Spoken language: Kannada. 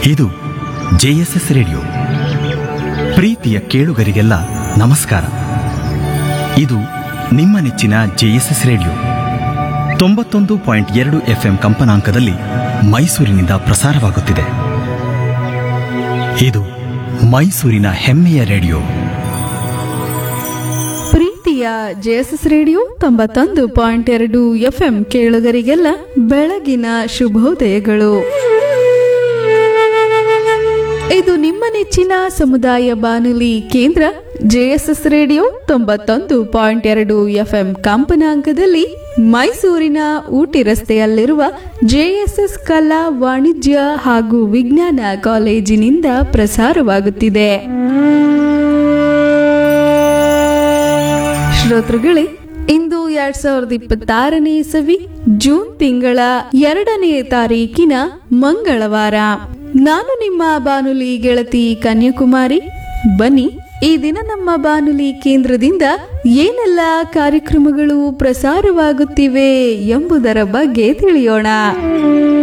ಇದು ಜೆಎಸ್ಎಸ್ ರೇಡಿಯೋ ಪ್ರೀತಿಯ ಕೇಳುಗರಿಗೆಲ್ಲ ನಮಸ್ಕಾರ ಇದು ನಿಮ್ಮ ನೆಚ್ಚಿನ ಜೆಎಸ್ಎಸ್ ರೇಡಿಯೋ ತೊಂಬತ್ತೊಂದು ಪಾಯಿಂಟ್ ಎರಡು ಎಫ್ಎಂ ಕಂಪನಾಂಕದಲ್ಲಿ ಮೈಸೂರಿನಿಂದ ಪ್ರಸಾರವಾಗುತ್ತಿದೆ ಇದು ಮೈಸೂರಿನ ಹೆಮ್ಮೆಯ ರೇಡಿಯೋ ಪ್ರೀತಿಯ ಜೆಎಸ್ಎಸ್ ರೇಡಿಯೋ ತೊಂಬತ್ತೊಂದು ಪಾಯಿಂಟ್ ಎರಡು ಎಫ್ಎಂ ಕೇಳುಗರಿಗೆಲ್ಲ ಬೆಳಗಿನ ಶುಭೋದಯಗಳು ಇದು ನಿಮ್ಮ ನೆಚ್ಚಿನ ಸಮುದಾಯ ಬಾನುಲಿ ಕೇಂದ್ರ ಜೆಎಸ್ಎಸ್ ರೇಡಿಯೋ ತೊಂಬತ್ತೊಂದು ಪಾಯಿಂಟ್ ಎರಡು ಎಫ್ಎಂ ಕಂಪನಾಂಕದಲ್ಲಿ ಮೈಸೂರಿನ ಊಟಿ ರಸ್ತೆಯಲ್ಲಿರುವ ಜೆಎಸ್ಎಸ್ ಕಲಾ ವಾಣಿಜ್ಯ ಹಾಗೂ ವಿಜ್ಞಾನ ಕಾಲೇಜಿನಿಂದ ಪ್ರಸಾರವಾಗುತ್ತಿದೆ ಶ್ರೋತೃಗಳೇ ಇಂದು ಎರಡ್ ಸಾವಿರದ ಇಪ್ಪತ್ತಾರನೇ ಇಸವಿ ಜೂನ್ ತಿಂಗಳ ಎರಡನೇ ತಾರೀಕಿನ ಮಂಗಳವಾರ ನಾನು ನಿಮ್ಮ ಬಾನುಲಿ ಗೆಳತಿ ಕನ್ಯಾಕುಮಾರಿ ಬನ್ನಿ ಈ ದಿನ ನಮ್ಮ ಬಾನುಲಿ ಕೇಂದ್ರದಿಂದ ಏನೆಲ್ಲ ಕಾರ್ಯಕ್ರಮಗಳು ಪ್ರಸಾರವಾಗುತ್ತಿವೆ ಎಂಬುದರ ಬಗ್ಗೆ ತಿಳಿಯೋಣ